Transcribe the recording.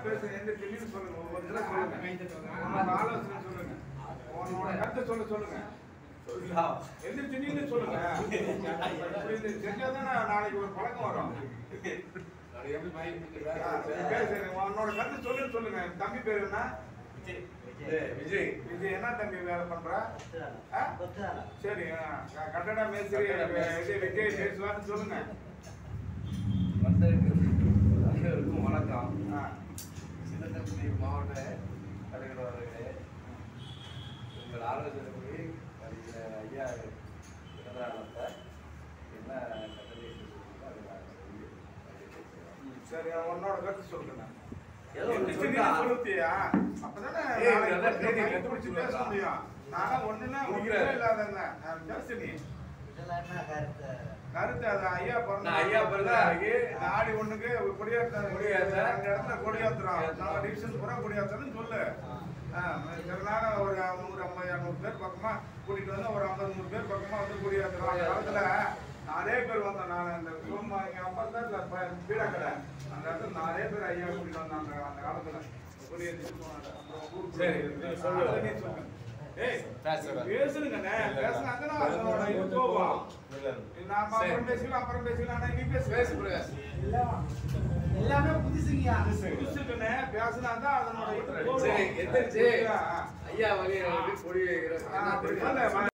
பேசுங்க எந்த திடீர்னு சொல்லுங்க ஒவ்வொரு தடவை சொல்லுங்க உங்களோட ஆலோசனை சொல்லுங்க உங்களோட கருத்தை சொல்ல சொல்லுங்க எந்த திடீர்னு சொல்லுங்க இப்படி இது செஞ்சாதானே நாளைக்கு ஒரு பழக்கம் வரும் ஆ, பேசுங்க உன்னோட கருத்து சொல்லுன்னு சொல்லுங்க தம்பி பேர் என்ன விஜய் இது என்ன தம்பி வேலை பண்ற ஆ? சரி ஆ, க- கட்டட மேஸ்திரி இது விஜய் பேசுவான்னு சொல்லுங்க வந்திருக்கு அனைவருக்கும் வணக்கம் ஆ, சின்னத்தம்பி மாவட்ட தலைவர் அவர்களே உங்கள் ஆலோசனைப்படி வருகிற ஐயா பிறந்தநாளத்தை என்ன கட்டளை என்று சொல்லுங்களோ அதை நான் சொல்லி அறிவிக்கிறேன். சரி உன்னோட கருத்து சொல்லுங்க ஏதோ ஒண்ணு எந்த சொல்லுடா. திடீர்னு சொல்லுத்தியா? அப்பதானே ஏய், நாளைக்கு அதான் கொஞ்சம் training மைண்ட் பிடிச்சு பேச கத்துக் முடியும். நானா ஒண்ணுன்னா ஒண்ணுமே முடிக்கிறாரு. இல்லாதவங்க. நான் பேசு நீ. கருத்து அது ஐயா பிறந்த நான் ஐயா பிறந்த நாளைக்கு நாடி ஒண்ணுக்கு கொடியாத்த கொடியாத்த. ரெண்டு இடத்துல கொடியாத்துறோம் நம்ம டிவிஷன் பூரா கொடியாத்தன்னு சொல்லு ஆ, சில நேரம் ஒரு நூறு ஐம்பது இரநூறு பேர் பக்கமா கூட்டிட்டு வந்து ஒரு ஐம்பது நூறு பேர் பக்கமா வந்து கொடியாத்துறோம் அந்த காலத்துல நிறைய பேர் வந்தோம் நான் அந்த குடும்பம் எங்க அப்பா தான் இந்த ப- பீடா கடை அந்த இடத்துல நிறைய பேர் ஐயா கூட்டிட்டு வந்தாங்க அந்த காலத்துல கொடியேத்திட்டு போனாங்க அப்புறம் ஊருக்கு சரி, போய் நீ சொல்லு. அதை நீ சொல்லு. ஏய் பேசுறேன். பேசுனுங்கண்ணே பேசுனாங்கன்னா அதோட இது போகும் நான் சரி. அப்புறம் பேசிக்கலாம் அப்புறம் பேசிக்கலாம் ஆனா நீ பேசு பேசு பிரகாஷ். எல்லாமே புதுசுங்கய்யா புதுசுக்குண்ணே பேசினா தான் அதனோட இது போகும். சரி எந்திரிச்சு ஆ, ஐயா வழி கொடி வைக்கிற ஆ, அப்படி சொல்லு.